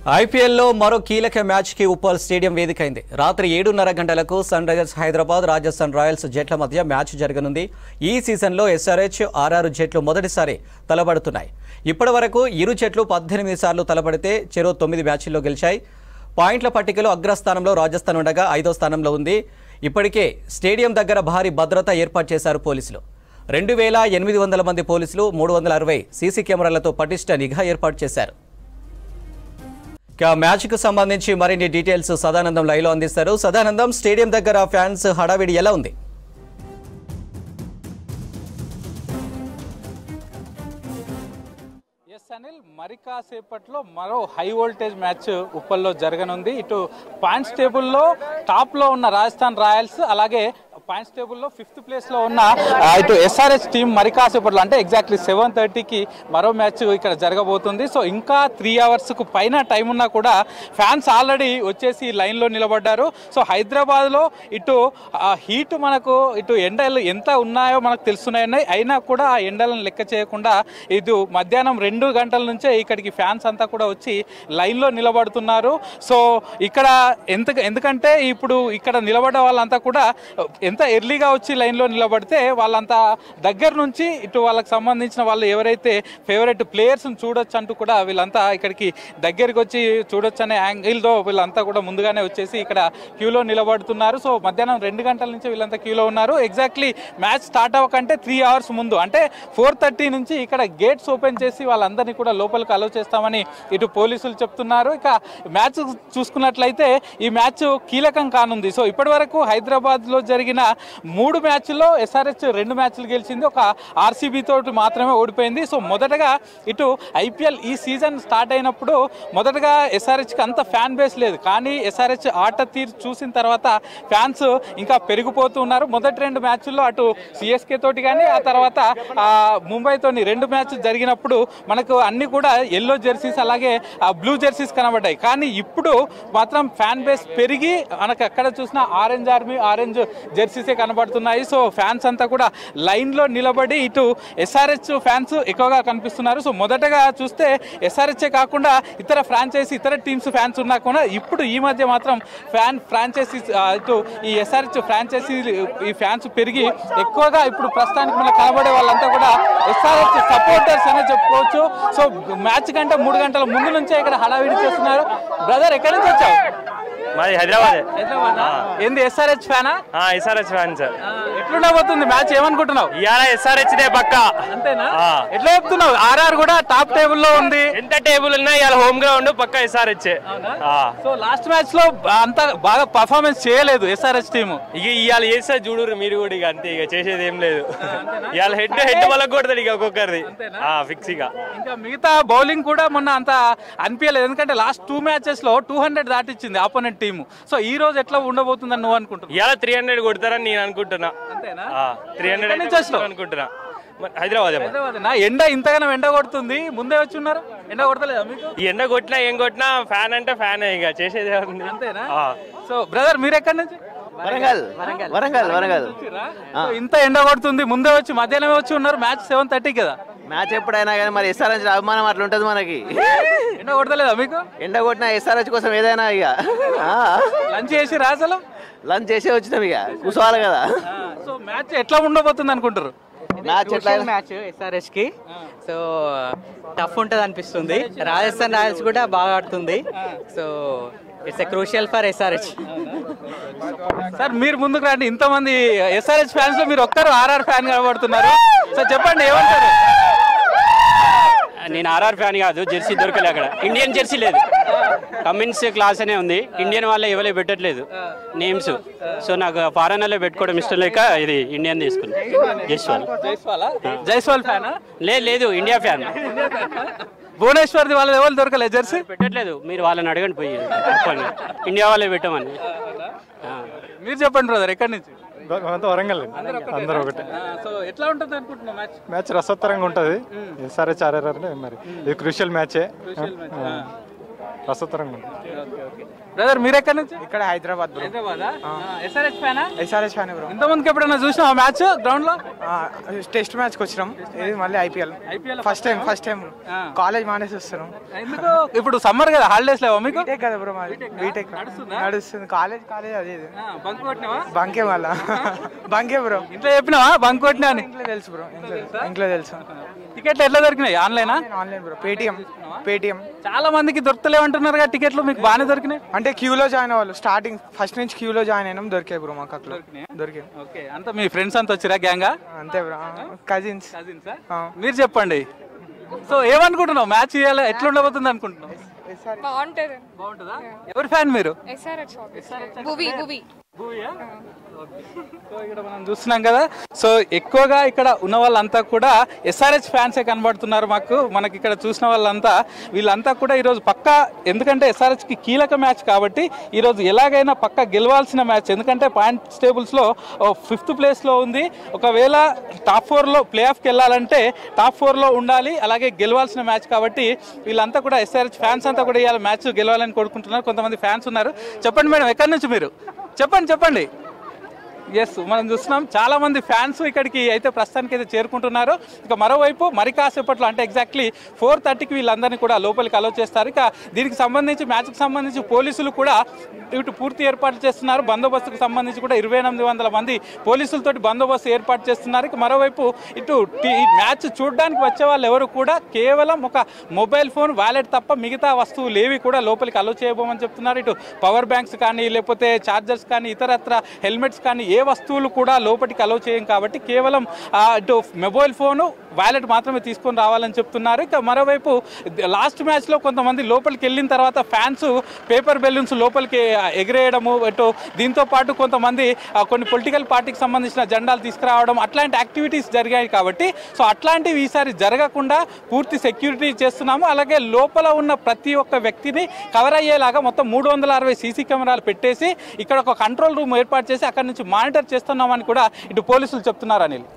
ఐపీఎల్లో మరో కీలక మ్యాచ్ కి ఉప్పల్ స్టేడియం వేదికైంది రాత్రి ఏడున్నర గంటలకు Sunrisers Hyderabad Rajasthan Royals జట్ల మధ్య మ్యాచ్ జరగనుంది ఈ సీజన్లో ఎస్ఆర్హెచ్ ఆర్ఆర్ జట్లు మొదటిసారి తలపడుతున్నాయి ఇప్పటి వరకు ఇరు జట్లు పద్దెనిమిది సార్లు తలపడితే చెరో తొమ్మిది మ్యాచ్ల్లో గెలిచాయి పాయింట్ల పట్టికలో అగ్రస్థానంలో రాజస్థాన్ ఉండగా ఐదో స్థానంలో ఉంది ఇప్పటికే స్టేడియం దగ్గర భారీ భద్రత ఏర్పాటు చేశారు పోలీసులు రెండు వేల ఎనిమిది వందల మంది పోలీసులు మూడు వందల అరవై సీసీ కెమెరాలతో పటిష్ట నిఘా ఏర్పాటు చేశారు ఇక మ్యాచ్ కు సంబంధించి మరిన్ని డీటెయిల్స్ సదానందం లైవ్ లో అందిస్తారు సదానందం స్టేడియం దగ్గర ఫ్యాన్స్ హడావిడి ఎలా ఉంది ఎస్ అనిల్ మరి కాసేపట్లో మరో హై వోల్టేజ్ మ్యాచ్ ఉప్పల్లో జరగనుంది ఇటు పాయింట్స్ టేబుల్లో టాప్లో ఉన్న రాజస్థాన్ రాయల్స్ అలాగే పాయింట్స్ టేబుల్లో ఫిఫ్త్ ప్లేస్లో ఉన్న ఆ, ఇటు ఎస్ఆర్హెచ్ టీం మరి కాసేపట్లో అంటే ఎగ్జాక్ట్లీ సెవెన్ థర్టీకి మరో మ్యాచ్ ఇక్కడ జరగబోతుంది సో ఇంకా త్రీ అవర్స్కు పైన టైం ఉన్నా కూడా ఫ్యాన్స్ ఆల్రెడీ వచ్చేసి లైన్లో నిలబడ్డారు సో హైదరాబాద్లో ఇటు హీట్ మనకు ఇటు ఎండలు ఎంత ఉన్నాయో మనకు తెలుస్తున్నాయి అయినా కూడా ఆ ఎండలను లెక్క చేయకుండా ఇది మధ్యాహ్నం రెండు గంటల నుంచే ఇక్కడికి ఫ్యాన్స్ అంతా కూడా వచ్చి లైన్లో నిలబడుతున్నారు సో ఇక్కడ ఎంత ఎందుకంటే ఇప్పుడు ఇక్కడ నిలబడ్డ వాళ్ళంతా కూడా ఎంత ఎర్లీగా వచ్చి లైన్లో నిలబడితే వాళ్ళంతా దగ్గర నుంచి ఇటు వాళ్ళకి సంబంధించిన వాళ్ళు ఎవరైతే ఫేవరెట్ ప్లేయర్స్ని చూడొచ్చు అంటూ కూడా వీళ్ళంతా ఇక్కడికి దగ్గరికి వచ్చి చూడొచ్చు అనే యాంగిల్తో వీళ్ళంతా కూడా ముందుగానే వచ్చేసి ఇక్కడ క్యూలో నిలబడుతున్నారు సో మధ్యాహ్నం రెండు గంటల నుంచి వీళ్ళంతా క్యూలో ఉన్నారు ఎగ్జాక్ట్లీ మ్యాచ్ స్టార్ట్ అవ్వకంటే త్రీ అవర్స్ ముందు అంటే ఫోర్ థర్టీ నుంచి ఇక్కడ గేట్స్ ఓపెన్ చేసి వాళ్ళందరినీ కూడా లోపలికి అలో చేస్తామని ఇటు పోలీసులు చెప్తున్నారు ఇక మ్యాచ్ చూసుకున్నట్లయితే ఈ మ్యాచ్ కీలకం కానుంది సో ఇప్పటి వరకు హైదరాబాద్లో జరిగిన మూడు మ్యాచ్ల్లో ఎస్ఆర్హెచ్ రెండు మ్యాచ్లు గెలిచింది ఒక ఆర్సీబీ తోటి మాత్రమే ఓడిపోయింది సో మొదటగా ఇటు ఐపీఎల్ ఈ సీజన్ స్టార్ట్ అయినప్పుడు మొదటగా ఎస్ఆర్హెచ్కి అంత ఫ్యాన్ బేస్ లేదు కానీ ఎస్ఆర్హెచ్ ఆట తీరు చూసిన తర్వాత ఫ్యాన్స్ ఇంకా పెరిగిపోతూ ఉన్నారు మొదటి రెండు మ్యాచ్ల్లో అటు సిఎస్కే తోటి కానీ ఆ తర్వాత ఆ, ముంబైతోని రెండు మ్యాచ్ జరిగినప్పుడు మనకు అన్ని కూడా ఎల్లో జెర్సీస్ అలాగే బ్లూ జెర్సీస్ కనబడ్డాయి కానీ ఇప్పుడు మాత్రం ఫ్యాన్ బేస్ పెరిగి మనకు ఎక్కడ చూసినా ఆరెంజ్ ఆర్మీ ఆరెంజ్ జెర్సీసే కనబడుతున్నాయి సో ఫ్యాన్స్ అంతా కూడా లైన్లో నిలబడి ఇటు ఎస్ఆర్హెచ్ ఫ్యాన్స్ ఎక్కువగా కనిపిస్తున్నారు సో మొదటగా చూస్తే ఎస్ఆర్హెచ్ కాకుండా ఇతర ఫ్రాంచైజీ ఇతర టీమ్స్ ఫ్యాన్స్ ఉన్నా కూడా ఇప్పుడు ఈ మధ్య మాత్రం ఫ్యాన్ ఫ్రాంచైజీ ఇటు ఈ ఎస్ఆర్హెచ్ ఫ్రాంచైజీ ఈ ఫ్యాన్స్ పెరిగి ఎక్కువగా ఇప్పుడు ప్రస్తుతానికి మనకు కనబడే వాళ్ళంతా కూడా ఎస్ఆర్హెచ్ సపోర్టర్స్ అనే చెప్పుకోవచ్చు సో మ్యాచ్ కంటే మూడు గంటల ముందు నుంచే ఇక్కడ హడావిడి చేస్తున్నారు బ్రదర్ ఎక్కడి నుంచి వచ్చావు మాది హైదరాబాద్ ఏంది ఎస్ఆర్హెచ్ ఫ్యానా ఎస్ఆర్హెచ్ ఫ్యాన్స్ ఎట్లుండబోతుంది మ్యాచ్ ఏమనుకుంటున్నావు ఇవాళ ఎస్ఆర్హెచ్ దే పక్క అంతేనా ఆ. ఎట్లా చెప్తున్నావు ఆర్ఆర్ కూడా టాప్ టేబుల్లో ఉంది ఎంత టేబుల్ ఉన్నా ఇవాళ హోమ్ గ్రౌండ్ పక్క ఎస్ఆర్హెచ్ సో లాస్ట్ మ్యాచ్ లో అంత బాగా పర్ఫార్మెన్స్ చేయలేదు ఎస్ఆర్హెచ్ టీమ్ ఇక ఇవాళ చేస్తే చూడురు మీరు కూడా ఇక అంతే ఇక చేసేది ఏం లేదు ఇవాళ హెడ్ హెడ్ వాళ్ళకి కొడతాడు ఇక ఒక్కొక్కరిది ఫిక్స్ ఇక ఇంకా మిగతా బౌలింగ్ కూడా మొన్న అంత అనిపించలేదు ఎందుకంటే లాస్ట్ టూ మ్యాచెస్ లో టూ హండ్రెడ్ దాటిచ్చింది ఆపోనెంట్ టీమ్ సో ఈ రోజు ఎట్లా ఉండబోతుందని నువ్వు అనుకుంటున్నావు ఇవాళ త్రీ హండ్రెడ్ కొడతారని నేను అనుకుంటున్నా అంతేనా త్రీ ఎక్కడి నుంచి హండ్రెడ్ వచ్చినావు? అనుకుంటున్నా మరి హైదరాబాద్ ఏమో. హైదరాబాదేనా? ఎండ ఇంతగానో ఎండ కొడుతుంది ముందే వచ్చి ఉన్నారు ఎండ కొడతలేదా మీకు ఈ ఎండ కొట్టినా ఏం కొట్టినా ఫ్యాన్ అంటే ఫ్యాన్ ఇక చేసేది ఏముంది? అంతేనా ఆ. సో బ్రదర్ మీరు ఎక్కడి నుంచి వరంగల్ వరంగల్ వరంగల్ వచ్చిర్రా? సో ఇంత ఎండ కొడుతుంది ముందే వచ్చి మధ్యాహ్నమే వచ్చి ఉన్నారు మ్యాచ్ సెవెన్ థర్టీ కదా మ్యాచ్ ఎప్పుడైనా కానీ మరి ఎస్ఆర్హెచ్ అభిమానం అట్లా ఉంటుంది మనకి ఎండ కొడతలేదా మీకు ఎండ కొట్టిన ఎస్ఆర్హెచ్ కోసం ఏదైనా ఇక లంచ్ చేసి అసలు లంచ్ చేసే వచ్చినాం ఇక కూర్చోవాలి కదా సో మ్యాచ్ ఎట్లా ఉండబోతుంది అనుకుంటారు మ్యాచ్ ఎట్లా క్రూషియల్ మ్యాచ్ ఎస్ఆర్ఎస్ కి సో టఫ్ ఉంటుంది అనిపిస్తుంది రాజస్థాన్ రాయల్స్ కూడా బాగా ఆడుతుంది so it's a crucial for SRH sir మీరు ముందుకు రండి ఇంతమంది ఎస్ఆర్హెచ్ ఫ్యాన్స్ లో మీరు ఒక్కరు ఆర్ఆర్ ఫ్యాన్ కనబడుతున్నారు సో చెప్పండి ఏమంటారు నేను ఆర్ఆర్ ఫ్యాన్ కాదు జెర్సీ దొరకలే అక్కడ ఇండియన్ జెర్సీ లేదు కమిన్స్ క్లాస్ అనే ఉంది ఇండియన్ వాళ్ళే ఎవరే పెట్టట్లేదు నేమ్స్ సో నాకు ఫారెన్ వాళ్ళే పెట్టుకోవడం ఇష్టం లేక ఇది ఇండియన్ తీసుకున్నా జైస్వాల్ జైస్వాల్ జైస్వాల్ ఫ్యానా లేదు లేదు ఇండియా ఫ్యాన్ భువనేశ్వర్ది వాళ్ళ ఎవరు దొరకలే జెర్సీ పెట్టట్లేదు మీరు వాళ్ళని అడగండి పోయి చెప్పండి ఇండియా వాళ్ళే పెట్టమని ఆ. మీరు చెప్పండి బ్రదర్ ఎక్కడి నుంచి అంతా వరంగల్ అందరూ ఒకటే సో ఎట్లా ఉంటుంది అనుకుంటున్నా మ్యాచ్ మ్యాచ్ రసోత్తరంగా ఉంటుంది ఎస్ఆర్హెచ్ ఆర్ఆర్ మరి ఇది క్రూషియల్ మ్యాచే రసోత్తరంగా ఉంటుంది బ్రదర్ మీరు ఎక్కడి నుంచి ఇక్కడ హైదరాబాద్ బ్రో హైదరాబాదా ఎస్ఆర్హెచ్ ఫ్యానా ఎస్ఆర్ఎస్ ఫ్యాన్ బ్రో ఇంతమందికి ఎప్పుడైనా చూసినావా మ్యాచ్ గ్రౌండ్ లో టెస్ట్ మ్యాచ్కి వచ్చినాం ఇది మళ్ళీ IPL IPL first time first time ఆ. కాలేజ్ మానేసి వస్తున్నాం ఎందుకు ఇప్పుడు సమ్మర్ కదా హాలిడేస్ లేవా మీకు బీటెక్ కదా బ్రో మాది బీటెక్ నడుస్తుందా? నడుస్తుంది కాలేజ్ కాలేజ్ అది ఇది బంక్ కొట్టినావా బంకే మళ్ళా బంకే బ్రో ఇంట్లో చెప్పినావా బంక్ కొట్టినా అని ఇంట్లో తెలుసు బ్రో ఇంట్లో తెలుసు ఇంట్లో తెలుసు టికెట్లు ఎట్లా దొరికినాయి ఆన్లైనా ఆన్లైన్ బ్రో పేటిఎం పేటిఎం చాలా మందికి దొరకలేమంటున్నారు కదా టికెట్లు మీకు బాగానే దొరికినాయి అంటే క్యూలో జాయిన్ అవ్వాలి స్టార్టింగ్ ఫస్ట్ నుంచి క్యూలో జాయిన్ అయినాం దొరికాయి బ్రో మాకు అట్లా దొరికాయి ఓకే అంతా మీ ఫ్రెండ్స్ అంతా వచ్చిరా గ్యాంగా అంతే బ్రో కజిన్స్ కజిన్సా మీరు చెప్పండి సో ఏమనుకుంటున్నావు మ్యాచ్ ఇవ్వాలి ఎట్లా ఉండబోతుంది అనుకుంటున్నావు బాగుంటది బాగుంటుందా ఎవరి ఫ్యాన్ మీరు ఎస్ఆర్హెచ్ భూవి భూవి సో ఇక్కడ మనం చూస్తున్నాం కదా సో ఎక్కువగా ఇక్కడ ఉన్న వాళ్ళంతా కూడా ఎస్ఆర్హెచ్ ఫ్యాన్సే కనబడుతున్నారు మాకు మనకి ఇక్కడ చూసిన వాళ్ళంతా వీళ్ళంతా కూడా ఈరోజు పక్కా ఎందుకంటే SRH కి కీలక మ్యాచ్ కాబట్టి ఈరోజు ఎలాగైనా పక్కా గెలవాల్సిన మ్యాచ్ ఎందుకంటే పాయింట్స్ టేబుల్స్లో ఫిఫ్త్ ప్లేస్లో ఉంది ఒకవేళ టాప్ ఫోర్లో ప్లే ఆఫ్కి వెళ్ళాలంటే టాప్ ఫోర్లో ఉండాలి అలాగే గెలవాల్సిన మ్యాచ్ కాబట్టి వీళ్ళంతా కూడా ఎస్ఆర్హెచ్ ఫ్యాన్స్ అంతా కూడా ఇవాళ మ్యాచ్ గెలవాలని కోరుకుంటున్నారు కొంతమంది ఫ్యాన్స్ ఉన్నారు చెప్పండి మేడం ఎక్కడి నుంచి మీరు చెప్పండి చెప్పండి ఎస్ మనం చూస్తున్నాం చాలా మంది ఫ్యాన్స్ ఇక్కడికి అయితే ప్రస్తుతానికి అయితే చేరుకుంటున్నారు ఇక మరోవైపు మరి కాసేపట్లో అంటే ఎగ్జాక్ట్లీ ఫోర్ థర్టీకి వీళ్ళందరినీ కూడా లోపలికి అలో చేస్తారు ఇక దీనికి సంబంధించి మ్యాచ్కి సంబంధించి పోలీసులు కూడా ఇటు పూర్తి ఏర్పాట్లు చేస్తున్నారు బందోబస్తుకు సంబంధించి కూడా ఇరవై ఎనిమిది వందల మంది పోలీసులతోటి బందోబస్తు ఏర్పాటు చేస్తున్నారు ఇక మరోవైపు ఇటు టీ- ఈ మ్యాచ్ చూడడానికి వచ్చే వాళ్ళు ఎవరు కూడా కేవలం ఒక మొబైల్ ఫోన్ వ్యాలెట్ తప్ప మిగతా వస్తువులు ఏవి కూడా లోపలికి అలో చేయబోమని చెప్తున్నారు ఇటు పవర్ బ్యాంక్స్ కానీ లేకపోతే ఛార్జర్స్ కానీ ఇతరత్ర హెల్మెట్స్ కానీ ఏ వస్తువులు కూడా లోపలికి అలో చేయం కాబట్టి కేవలం ఆ, ఇటు మొబైల్ ఫోను వ్యాలెట్ మాత్రమే తీసుకొని రావాలని చెప్తున్నారు ఇక మరోవైపు లాస్ట్ మ్యాచ్లో కొంతమంది లోపలికి వెళ్ళిన తర్వాత ఫ్యాన్స్ పేపర్ బెలూన్స్ లోపలికి ఎగిరేయడము ఇటు దీంతో పాటు కొంతమంది ఆ, కొన్ని పొలిటికల్ పార్టీకి సంబంధించిన జెండాలు తీసుకురావడం అట్లాంటి యాక్టివిటీస్ జరిగాయి కాబట్టి సో అట్లాంటివి ఈసారి జరగకుండా పూర్తి సెక్యూరిటీ చేస్తున్నాము అలాగే లోపల ఉన్న ప్రతి ఒక్క వ్యక్తిని కవర్ అయ్యేలాగా మొత్తం మూడు వందల అరవై సీసీ కెమెరాలు పెట్టేసి ఇక్కడ ఒక కంట్రోల్ రూమ్ ఏర్పాటు చేసి అక్కడ నుంచి మానిటర్ చేస్తున్నామని కూడా ఇటు పోలీసులు చెప్తున్నారు అనిల్